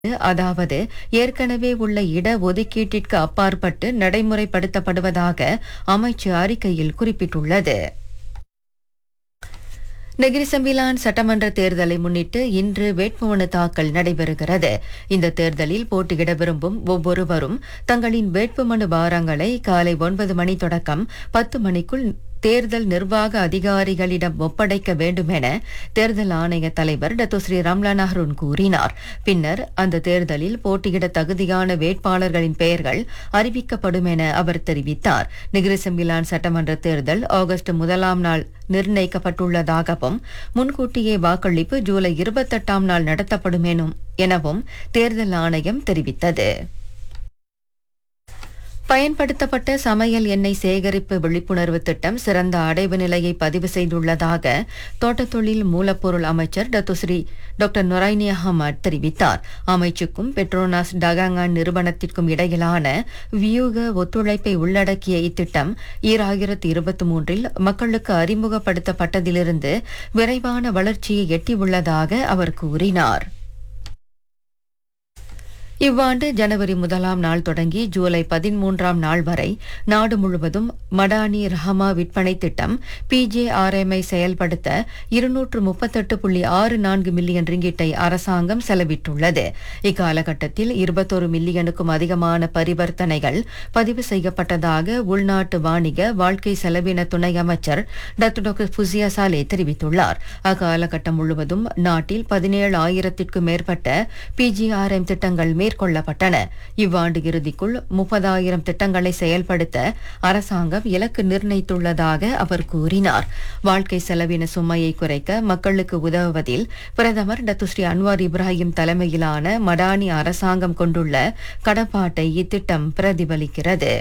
அதாவது ஏற்கனவே உள்ள இட ஒதுக்கீட்டிற்கு அப்பாற்பட்டு நடைமுறைப்படுத்தப்படுவதாக அமைச்சு அறிக்கையில் குறிப்பிட்டுள்ளது நெகிரிசம்பிலான் சட்டமன்ற தேர்தலை முன்னிட்டு இன்று வேட்புமனு தாக்கல் நடைபெறுகிறது இந்த தேர்தலில் போட்டியிட விரும்பும் ஒவ்வொருவரும் தங்களின் வேட்புமனு வாரங்களை காலை ஒன்பது மணி தொடக்கம் பத்து மணிக்குள் தேர்தல் நிர்வாக அதிகாரிகளிடம் ஒப்படைக்க வேண்டும் என தேர்தல் ஆணைய தலைவர் டத்தோஸ்ரீ ரம்லான் அஹ்ருன் கூறினார் பின்னர் அந்த தேர்தலில் போட்டியிட தகுதியான வேட்பாளர்களின் பெயர்கள் அறிவிக்கப்படும் என அவர் தெரிவித்தார் நிகிரிசம்பிலான் சட்டமன்ற தேர்தல் ஆகஸ்ட் முதலாம் நாள் நிர்ணயிக்கப்பட்டுள்ளதாகவும் முன்கூட்டியே வாக்களிப்பு ஜூலை இருபத்தெட்டாம் நாள் நடத்தப்படும் எனும் எனவும் தேர்தல் ஆணையம் தெரிவித்தது பயன்படுத்தப்பட்ட சமையல் எண்ணெய் சேகரிப்பு விழிப்புணர்வு திட்டம் சிறந்த அடைவு நிலையை பதிவு செய்துள்ளதாக தோட்டத்தொழில் மூலப்பொருள் அமைச்சர் டத்துஸ்ரீ டாக்டர் நொரைனி அகமட் தெரிவித்தார் அமைச்சுக்கும் பெட்ரோனாஸ் டகாங்கான் நிறுவனத்திற்கும் இடையிலான வியூக ஒத்துழைப்பை உள்ளடக்கிய இத்திட்டம் ஈராயிரத்து இருபத்தி மூன்றில் மக்களுக்கு அறிமுகப்படுத்தப்பட்டதிலிருந்து விரைவான வளர்ச்சியை எட்டியுள்ளதாக அவர் கூறினார் இவ்வாண்டு ஜனவரி முதலாம் நாள் தொடங்கி ஜூலை பதிமூன்றாம் நாள் வரை நாடு முழுவதும் மடானி ரஹமா விற்பனை திட்டம் பிஜேஆர்எம்ஐ செயல்படுத்த இருநூற்று முப்பத்தெட்டு புள்ளி ஆறு நான்கு மில்லியன் ரிங்கிட்டை அரசாங்கம் செலவிட்டுள்ளது இக்காலகட்டத்தில் இருபத்தொரு மில்லியனுக்கும் அதிகமான பரிவர்த்தனைகள் பதிவு செய்யப்பட்டதாக உள்நாட்டு வாணிக வாழ்க்கை செலவின துணை அமைச்சர் டாக்டர் டாக்டர் புசியா சாலே தெரிவித்துள்ளார் அக்காலகட்டம் முழுவதும் நாட்டில் பதினேழு ஆயிரத்திற்கும் மேற்பட்ட பிஜிஆர்எம் திட்டங்கள் மேற்கொள்ளப்பட்டன இவ்வாண்டு இறுதிக்குள் முப்பதாயிரம் திட்டங்களை செயல்படுத்த அரசாங்கம் இலக்கு நிர்ணயித்துள்ளதாக அவர் கூறினார் வாழ்க்கை செலவின சுமையை குறைக்க மக்களுக்கு உதவுவதில் பிரதமர் டத்துஸ்ரீ அன்வார் இப்ராஹிம் தலைமையிலான மடானி அரசாங்கம் கொண்டுள்ள கடப்பாட்டை இத்திட்டம் பிரதிபலிக்கிறது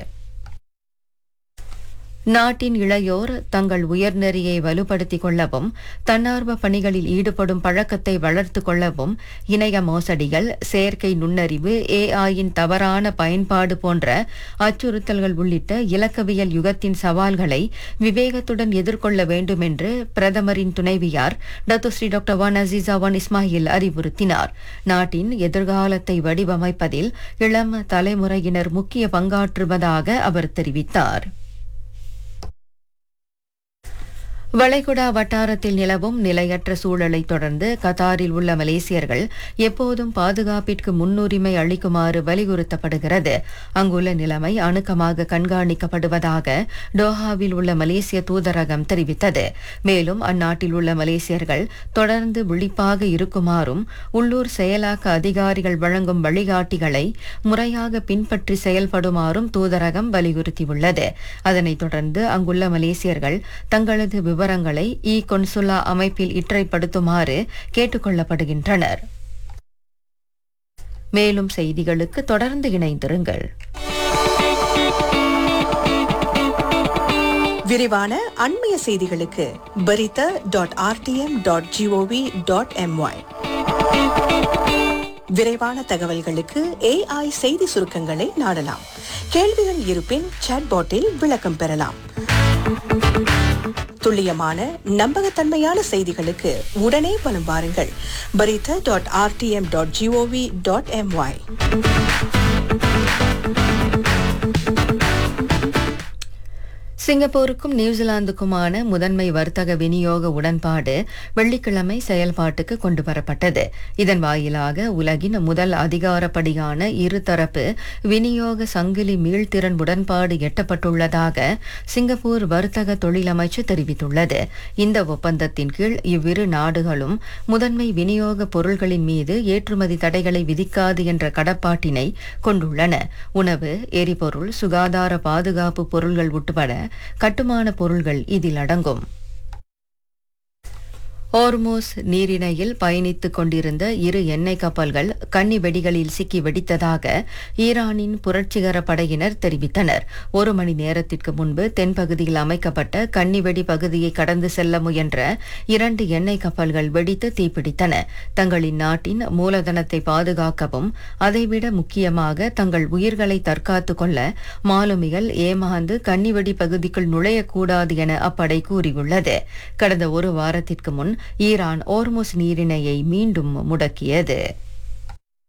நாட்டின் இளையோர் தங்கள் உயர்நெறியை வலுப்படுத்திக் கொள்ளவும் தன்னார்வ பணிகளில் ஈடுபடும் பழக்கத்தை வளர்த்துக் கொள்ளவும் இணைய மோசடிகள் செயற்கை நுண்ணறிவு ஏஐயின் தவறான பயன்பாடு போன்ற அச்சுறுத்தல்கள் உள்ளிட்ட இலக்கவியல் யுகத்தின் சவால்களை விவேகத்துடன் எதிர்கொள்ள வேண்டும் என்று பிரதமரின் துணைவியார் Datuk Seri doctor Wan Azizah Wan Ismail அறிவுறுத்தினார் நாட்டின் எதிர்காலத்தை வடிவமைப்பதில் இளம் தலைமுறையினர் முக்கிய பங்காற்றுவதாக அவர் தெரிவித்தார் வளைகுடா வட்டாரத்தில் நிலவும் நிலையற்ற சூழலை தொடர்ந்து கத்தாரில் உள்ள மலேசியர்கள் எப்போதும் பாதுகாப்பிற்கு முன்னுரிமை அளிக்குமாறு வலியுறுத்தப்படுகிறது அங்குள்ள நிலைமை அணுக்கமாக கண்காணிக்கப்படுவதாக டோஹாவில் உள்ள மலேசிய தூதரகம் தெரிவித்தது மேலும் அந்நாட்டில் உள்ள மலேசியர்கள் தொடர்ந்து விழிப்பாக இருக்குமாறும் உள்ளூர் செயலாக்க அதிகாரிகள் வழங்கும் வழிகாட்டிகளை முறையாக பின்பற்றி செயல்படுமாறும் தூதரகம் வலியுறுத்தியுள்ளது அதனைத் தொடர்ந்து அங்குள்ள மலேசியர்கள் தங்களது விவரங்களை இ கொன்சுலா அமைப்பில் இற்றைப்படுத்துமாறு கேட்டுக்கொள்ளப்படுகின்றனர் மேலும் செய்திகளுக்கு தொடர்ந்து இணைந்திருங்கள் விரிவான அண்மைய செய்திகளுக்கு Berita dot RTM dot GOV dot MY விரைவான தகவல்களுக்கு ஏஐ செய்தி சுருக்கங்களை நாடலாம் கேள்விகள் இருப்பின் சாட்பாட்டில் விளக்கம் பெறலாம் துல்லியமான நம்பகத்தன்மையான செய்திகளுக்கு உடனே வலம் வாருங்கள் Berita dot RTM dot GOV dot MY சிங்கப்பூருக்கும் நியூசிலாந்துக்குமான முதன்மை வர்த்தக விநியோக உடன்பாடு வெள்ளிக்கிழமை செயல்பாட்டுக்கு கொண்டு வரப்பட்டது இதன் வாயிலாக உலகின் முதல் அதிகாரப்படியான இருதரப்பு விநியோக சங்கிலி மீள்திறன் உடன்பாடு எட்டப்பட்டுள்ளதாக சிங்கப்பூர் வர்த்தக தொழிலமைச்சு தெரிவித்துள்ளது இந்த ஒப்பந்தத்தின் கீழ் இவ்விரு நாடுகளும் முதன்மை விநியோக பொருள்களின் மீது ஏற்றுமதி தடைகளை விதிக்காது என்ற கடப்பாட்டினை கொண்டுள்ளன உணவு எரிபொருள் சுகாதார பாதுகாப்பு பொருள்கள் உட்பட கட்டுமான பொருள்கள் இதில் அடங்கும் ஓர்மோஸ் நீரிணையில் பயணித்துக் கொண்டிருந்த இரு எண்ணெய் கப்பல்கள் கன்னி வெடிகளில் சிக்கி வெடித்ததாக ஈரானின் புரட்சிகர படையினர் தெரிவித்தனர் ஒரு மணி நேரத்திற்கு முன்பு தென்பகுதியில் அமைக்கப்பட்ட கன்னிவெடி பகுதியை கடந்து செல்ல முயன்ற இரண்டு எண்ணெய் கப்பல்கள் வெடித்து தீப்பிடித்தன தங்களின் நாட்டின் மூலதனத்தை பாதுகாக்கவும் அதைவிட முக்கியமாக தங்கள் உயிர்களை தற்காத்துக் கொள்ள மாலுமிகள் ஏமாந்து கன்னிவெடி பகுதிக்குள் நுழையக்கூடாது என அப்படை கூறியுள்ளது கடந்த ஒரு வாரத்திற்கு முன் ஈரான் ஓர்முஸ் நீரிணையை மீண்டும் முடக்கியது